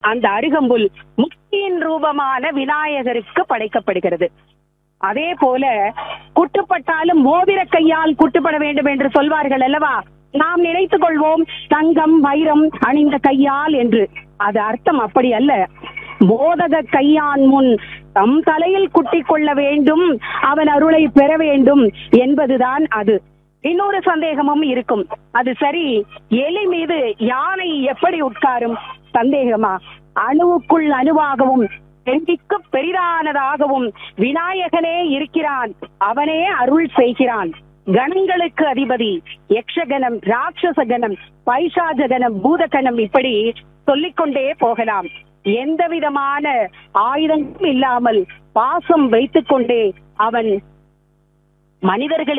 அந்த அருகம்புல் முக்தியின் ரூபமான விநாயகருக்கு படைக்கப்படுகிறது அதே போல குட்டுப்பட்டாலும் மோதிர கையால் குட்டுப்பட வேண்டும் என்று சொல்வார்கள் அல்லவா நாம் நினைத்துக் கொள்வோம் தங்கம் வைரம் அணிந்த கையால் என்று அது அர்த்தம் அப்படி அல்ல மோதக கையான் முன் தம் தலையில் குட்டிக் கொள்ள வேண்டும் அவன் அருளை பெற வேண்டும் என்பதுதான் அது இன்னொரு சந்தேகமும் இருக்கும் அது சரி எலி மீது யானை எப்படி உட்காரும் சந்தேகமா அணுவுக்குள் அணுவாகவும் பெண்டிக்கு பெரிதானதாகவும் விநாயகனே இருக்கிறான் அவனே அருள் செய்கிறான் கணங்களுக்கு அதிபதி யக்ஷகணம் ராட்சச கணம் பைசாஜ கணம் பூதகணம் இப்படி சொல்லிக்கொண்டே போகலாம் எந்த விதமான ஆயுதங்களும் இல்லாமல் பாசம் வைத்துக் கொண்டே அவன் மனிதர்களின்